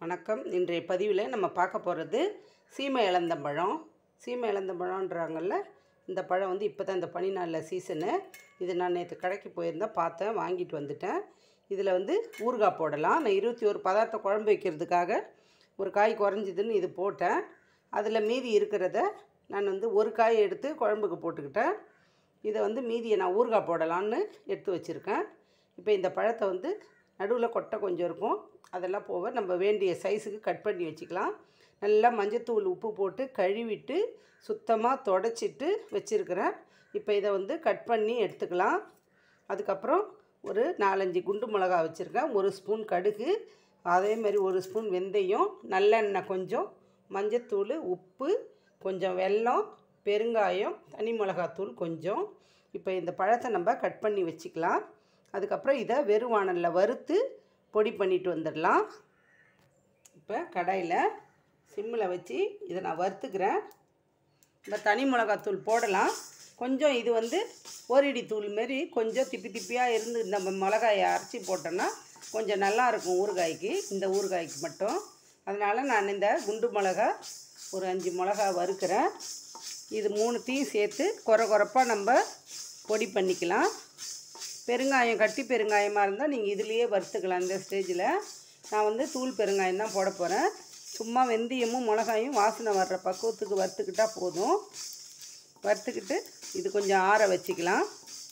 வணக்கம் இன்றைய பதிவில் நம்ம பார்க்க போகிறது சீமை இளந்தம்பழம் சீமை இளந்தம்பழம்ன்றாங்கல்ல இந்த பழம் வந்து இப்போ தான் இந்த பனி நாளில் சீசனு இது நான் நேற்று கடைக்கு போயிருந்தேன் பார்த்தேன் வாங்கிட்டு வந்துட்டேன் இதில் வந்து ஊறுகாய் போடலாம் நான் இருபத்தி ஒரு பதார்த்தம் குழம்பு வைக்கிறதுக்காக ஒரு காய் குறைஞ்சிதுன்னு இது போட்டேன் அதில் மீதி இருக்கிறத நான் வந்து ஒரு காய் எடுத்து குழம்புக்கு போட்டுக்கிட்டேன் இதை வந்து மீதியை நான் ஊறுகாய் போடலான்னு எடுத்து வச்சுருக்கேன் இப்போ இந்த பழத்தை வந்து நடுவில் கொட்டை கொஞ்சம் இருக்கும் அதெல்லாம் போக நம்ம வேண்டிய சைஸுக்கு கட் பண்ணி வச்சுக்கலாம் நல்லா மஞ்சத்தூள் உப்பு போட்டு கழுவிட்டு சுத்தமாக தொடச்சிட்டு வச்சுருக்கிறேன் இப்போ இதை வந்து கட் பண்ணி எடுத்துக்கலாம் அதுக்கப்புறம் ஒரு நாலஞ்சு குண்டு மிளகா வச்சுருக்கேன் ஒரு ஸ்பூன் கடுகு அதே மாதிரி ஒரு ஸ்பூன் வெந்தயம் நல்லெண்ணெய் கொஞ்சம் மஞ்சத்தூள் உப்பு கொஞ்சம் வெல்லம் பெருங்காயம் தனி மிளகாத்தூள் கொஞ்சம் இப்போ இந்த பழத்தை நம்ம கட் பண்ணி வச்சுக்கலாம் அதுக்கப்புறம் இதை வெறும் வாணலில் வறுத்து பொடி பண்ணிட்டு வந்துடலாம் இப்போ கடாயில் சிம்மில் வச்சு இதை நான் வறுத்துக்கிறேன் இந்த தனி மிளகாத்தூள் போடலாம் கொஞ்சம் இது வந்து ஓரிடி தூள் மாரி கொஞ்சம் திப்பி திப்பியாக இருந்து நம்ம மிளகாயை அரைச்சி போட்டோன்னா கொஞ்சம் நல்லா இருக்கும் ஊறுகாய்க்கு இந்த ஊறுகாய்க்கு மட்டும் அதனால் நான் இந்த குண்டு மிளகா ஒரு அஞ்சு மிளகா வறுக்கிறேன் இது மூணுத்தையும் சேர்த்து குறை குறைப்பாக நம்ம பொடி பண்ணிக்கலாம் பெருங்காயம் கட்டி பெருங்காயமாக இருந்தால் நீங்கள் இதுலேயே வறுத்துக்கலாம் இந்த ஸ்டேஜில் நான் வந்து தூள் பெருங்காயம் தான் போட போகிறேன் சும்மா வெந்தயமும் மிளகாயும் வாசனை வர்ற பக்குவத்துக்கு வறுத்துக்கிட்டால் போதும் வறுத்துக்கிட்டு இது கொஞ்சம் ஆற வச்சுக்கலாம்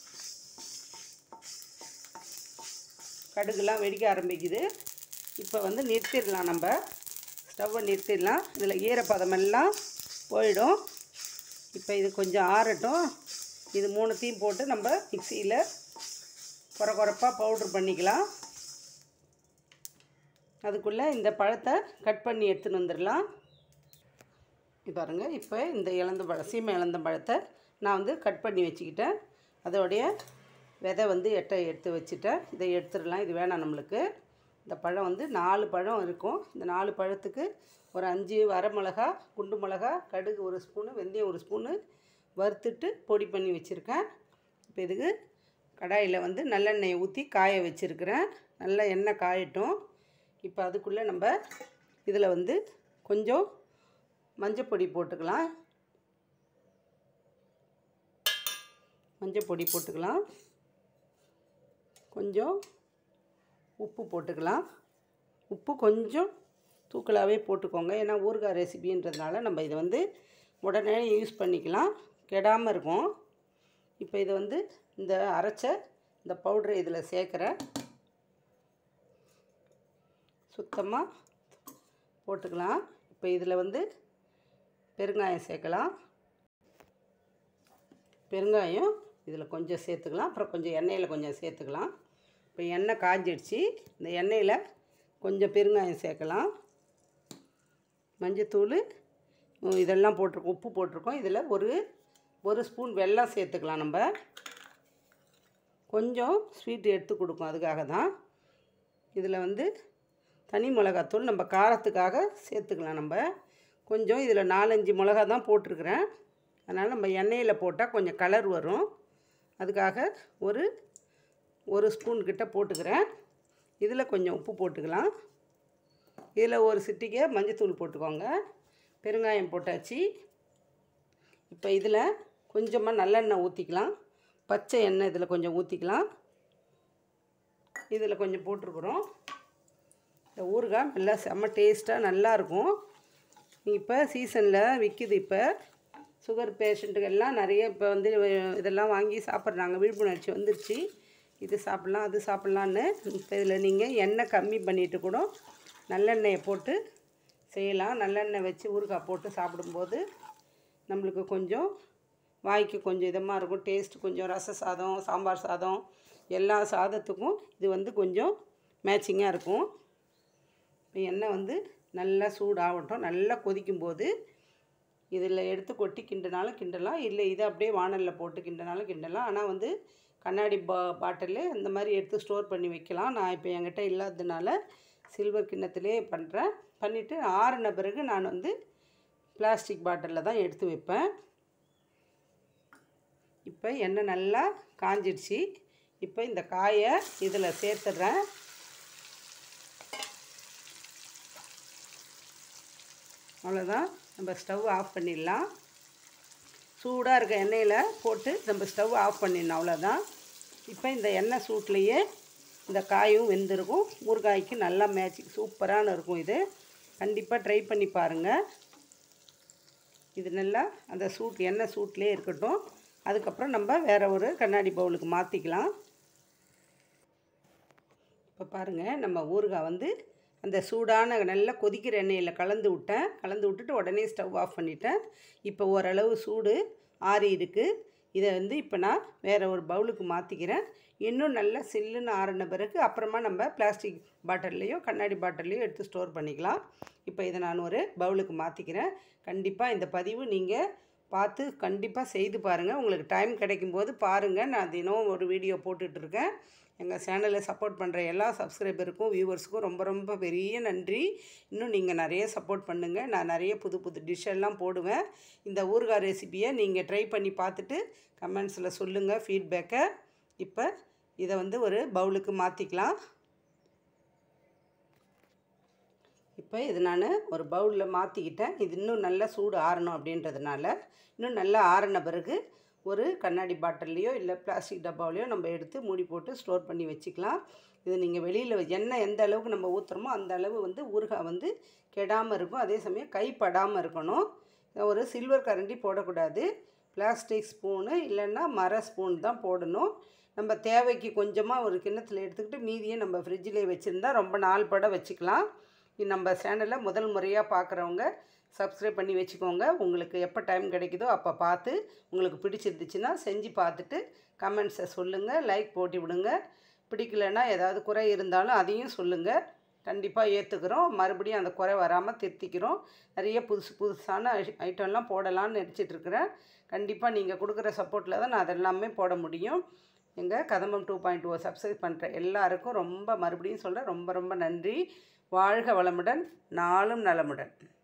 கடுகுலாம் வெடிக்க ஆரம்பிக்குது இப்போ வந்து நிறுத்திடலாம் நம்ம ஸ்டவ்வை நிறுத்திடலாம் இதில் ஈரப்பதமெல்லாம் போயிடும் இப்போ இது கொஞ்சம் ஆறட்டும் இது மூணுத்தையும் போட்டு நம்ம மிக்சியில் குறை குறைப்பாக பவுட்ரு பண்ணிக்கலாம் அதுக்குள்ளே இந்த பழத்தை கட் பண்ணி எடுத்துன்னு வந்துடலாம் இது பாருங்க இப்போ இந்த இளந்த பழம் சீமை இளந்த பழத்தை நான் வந்து கட் பண்ணி வச்சுக்கிட்டேன் அதோடைய விதை வந்து எட்டை எடுத்து வச்சுட்டேன் இதை எடுத்துடலாம் இது வேணாம் நம்மளுக்கு இந்த பழம் வந்து நாலு பழம் இருக்கும் இந்த நாலு பழத்துக்கு ஒரு அஞ்சு வரமிளகா குண்டு மிளகா கடுகு ஒரு ஸ்பூனு வெந்தயம் ஒரு ஸ்பூனு வறுத்துட்டு பொடி பண்ணி வச்சுருக்கேன் இப்போ இதுக்கு கடாயில் வந்து நல்லெண்ணெயை ஊற்றி காய வச்சுருக்கிறேன் நல்லா எண்ணெய் காயட்டும் இப்போ அதுக்குள்ளே நம்ம இதில் வந்து கொஞ்சம் மஞ்சப்பொடி போட்டுக்கலாம் மஞ்சப்பொடி போட்டுக்கலாம் கொஞ்சம் உப்பு போட்டுக்கலாம் உப்பு கொஞ்சம் தூக்கலாகவே போட்டுக்கோங்க ஏன்னா ஊறுகாய் ரெசிபின்றதுனால நம்ம இதை வந்து உடனே யூஸ் பண்ணிக்கலாம் கெடாமல் இருக்கும் இப்போ இதை வந்து இந்த அரைச்ச இந்த பவுட்ரு இதில் சேர்க்குறேன் சுத்தமாக போட்டுக்கலாம் இப்போ இதில் வந்து பெருங்காயம் சேர்க்கலாம் பெருங்காயம் இதில் கொஞ்சம் சேர்த்துக்கலாம் அப்புறம் கொஞ்சம் எண்ணெயில் கொஞ்சம் சேர்த்துக்கலாம் இப்போ எண்ணெய் காஞ்சிடுச்சு இந்த எண்ணெயில் கொஞ்சம் பெருங்காயம் சேர்க்கலாம் மஞ்சத்தூள் இதெல்லாம் போட்டிருக்கோம் உப்பு போட்டிருக்கோம் இதில் ஒரு ஒரு ஸ்பூன் வெல்லம் சேர்த்துக்கலாம் நம்ம கொஞ்சம் ஸ்வீட் எடுத்து கொடுக்கும் அதுக்காக தான் இதில் வந்து தனி மிளகாத்தூள் நம்ம காரத்துக்காக சேர்த்துக்கலாம் நம்ம கொஞ்சம் இதில் நாலஞ்சு மிளகா தான் போட்டிருக்கிறேன் அதனால் நம்ம எண்ணெயில் போட்டால் கொஞ்சம் கலர் வரும் அதுக்காக ஒரு ஒரு ஸ்பூன் கிட்ட போட்டுக்கிறேன் இதில் கொஞ்சம் உப்பு போட்டுக்கலாம் இதில் ஒரு சிட்டிக்கை மஞ்சத்தூள் போட்டுக்கோங்க பெருங்காயம் போட்டாச்சு இப்போ இதில் கொஞ்சமாக நல்லெண்ணெய் ஊற்றிக்கலாம் பச்சை எண்ணெய் இதில் கொஞ்சம் ஊற்றிக்கலாம் இதில் கொஞ்சம் போட்டிருக்குறோம் இந்த ஊறுகாய் நல்லா செம்ம டேஸ்ட்டாக நல்லாயிருக்கும் இப்போ சீசனில் விற்கிது இப்போ சுகர் பேஷண்ட்டுகள்லாம் நிறைய இப்போ வந்து இதெல்லாம் வாங்கி சாப்பிட்றாங்க விழிப்புணர்ச்சி வந்துருச்சு இது சாப்பிட்லாம் அது சாப்பிட்லான்னு இப்போ இதில் நீங்கள் எண்ணெய் கம்மி பண்ணிவிட்டு கூட நல்லெண்ணெயை போட்டு செய்யலாம் நல்லெண்ணெய் வச்சு ஊறுகாய் போட்டு சாப்பிடும்போது நம்மளுக்கு கொஞ்சம் வாய்க்கு கொஞ்சம் இதமாக இருக்கும் டேஸ்ட் கொஞ்சம் ரச சாதம் சாம்பார் சாதம் எல்லா சாதத்துக்கும் இது வந்து கொஞ்சம் மேட்சிங்காக இருக்கும் இப்போ எண்ணெய் வந்து நல்லா சூடாகட்டும் நல்லா கொதிக்கும்போது இதில் எடுத்து கொட்டி கிண்டினாலும் கிண்டலாம் இல்லை இதை அப்படியே வானலில் போட்டு கிண்டினாலும் கிண்டலாம் ஆனால் வந்து கண்ணாடி பா பாட்டிலு இந்த மாதிரி எடுத்து ஸ்டோர் பண்ணி வைக்கலாம் நான் இப்போ என்கிட்ட இல்லாததுனால சில்வர் கிண்ணத்திலே பண்ணுறேன் பண்ணிவிட்டு ஆறின பிறகு நான் வந்து பிளாஸ்டிக் பாட்டிலில் தான் எடுத்து வைப்பேன் இப்போ எண்ணெய் நல்லா காஞ்சிடுச்சு இப்போ இந்த காயை இதில் சேர்த்துடுறேன் அவ்வளோதான் நம்ம ஸ்டவ் ஆஃப் பண்ணிடலாம் சூடாக இருக்க எண்ணெயில் போட்டு நம்ம ஸ்டவ் ஆஃப் பண்ணிடணும் அவ்வளோதான் இப்போ இந்த எண்ணெய் சூட்லேயே இந்த காயும் வெந்திருக்கும் ஊறுகாய்க்கு நல்லா மேட்சிங் சூப்பரான இருக்கும் இது கண்டிப்பாக ட்ரை பண்ணி பாருங்கள் இது நல்லா அந்த சூட் எண்ணெய் சூட்லேயே இருக்கட்டும் அதுக்கப்புறம் நம்ம வேறு ஒரு கண்ணாடி பவுலுக்கு மாற்றிக்கலாம் இப்போ பாருங்கள் நம்ம ஊறுகாய் வந்து அந்த சூடான நல்லா கொதிக்கிற எண்ணெயில் கலந்து விட்டேன் கலந்து விட்டுட்டு உடனே ஸ்டவ் ஆஃப் பண்ணிட்டேன் இப்போ ஓரளவு சூடு ஆறி இருக்குது இதை வந்து இப்போ நான் வேறு ஒரு பவுலுக்கு மாற்றிக்கிறேன் இன்னும் நல்லா சில்லுன்னு ஆறின பிறகு அப்புறமா நம்ம பிளாஸ்டிக் பாட்டில்லையோ கண்ணாடி பாட்டில்லையோ எடுத்து ஸ்டோர் பண்ணிக்கலாம் இப்போ இதை நான் ஒரு பவுலுக்கு மாற்றிக்கிறேன் கண்டிப்பாக இந்த பதிவு நீங்கள் பார்த்து கண்டிப்பாக செய்து பாருங்கள் உங்களுக்கு டைம் கிடைக்கும்போது பாருங்கள் நான் தினம் ஒரு வீடியோ போட்டுட்ருக்கேன் எங்கள் சேனலை சப்போர்ட் பண்ணுற எல்லா சப்ஸ்கிரைபருக்கும் வியூவர்ஸுக்கும் ரொம்ப ரொம்ப பெரிய நன்றி இன்னும் நீங்கள் நிறைய சப்போர்ட் பண்ணுங்கள் நான் நிறைய புது புது டிஷ் எல்லாம் போடுவேன் இந்த ஊறுகாய் ரெசிபியை நீங்கள் ட்ரை பண்ணி பார்த்துட்டு கமெண்ட்ஸில் சொல்லுங்கள் ஃபீட்பேக்கை இப்போ இதை வந்து ஒரு பவுலுக்கு மாற்றிக்கலாம் இப்போ இது நான் ஒரு பவுலில் மாற்றிக்கிட்டேன் இது இன்னும் நல்லா சூடு ஆறணும் அப்படின்றதுனால இன்னும் நல்லா ஆறின பிறகு ஒரு கண்ணாடி பாட்டில்லையோ இல்லை பிளாஸ்டிக் டப்பாவிலையோ நம்ம எடுத்து மூடி போட்டு ஸ்டோர் பண்ணி வச்சுக்கலாம் இது நீங்கள் வெளியில் எண்ணெய் எந்த அளவுக்கு நம்ம ஊற்றுறோமோ அந்த அளவு வந்து ஊறுகாய் வந்து கெடாமல் இருக்கும் அதே சமயம் கைப்படாமல் இருக்கணும் ஒரு சில்வர் கரண்டி போடக்கூடாது பிளாஸ்டிக் ஸ்பூனு இல்லைன்னா மர ஸ்பூன் தான் போடணும் நம்ம தேவைக்கு கொஞ்சமாக ஒரு கிண்ணத்தில் எடுத்துக்கிட்டு மீதியை நம்ம ஃப்ரிட்ஜிலே வச்சுருந்தா ரொம்ப நாள் பட வச்சுக்கலாம் இது நம்ம சேனலை முதல் முறையாக பார்க்குறவங்க சப்ஸ்கிரைப் பண்ணி வச்சுக்கோங்க உங்களுக்கு எப்போ டைம் கிடைக்குதோ அப்போ பார்த்து உங்களுக்கு பிடிச்சிருந்துச்சுன்னா செஞ்சு பார்த்துட்டு கமெண்ட்ஸை சொல்லுங்கள் லைக் போட்டி விடுங்க பிடிக்கலன்னா ஏதாவது குறை இருந்தாலும் அதையும் சொல்லுங்கள் கண்டிப்பாக ஏற்றுக்கிறோம் மறுபடியும் அந்த குறை வராமல் திருத்திக்கிறோம் நிறைய புதுசு புதுசான ஐ- ஐட்டம்லாம் போடலான்னு நினச்சிட்ருக்கிறேன் கண்டிப்பாக நீங்கள் கொடுக்குற சப்போர்ட்டில் தான் நான் அதெல்லாமே போட முடியும் எங்கள் கதம்பம் டூ பாயிண்ட் டூ சப்ஸ்கிரைப் பண்ணுற எல்லாருக்கும் ரொம்ப மறுபடியும் சொல்கிறேன் ரொம்ப ரொம்ப நன்றி வாழ்க வளமுடன் நாளும் நலமுடன்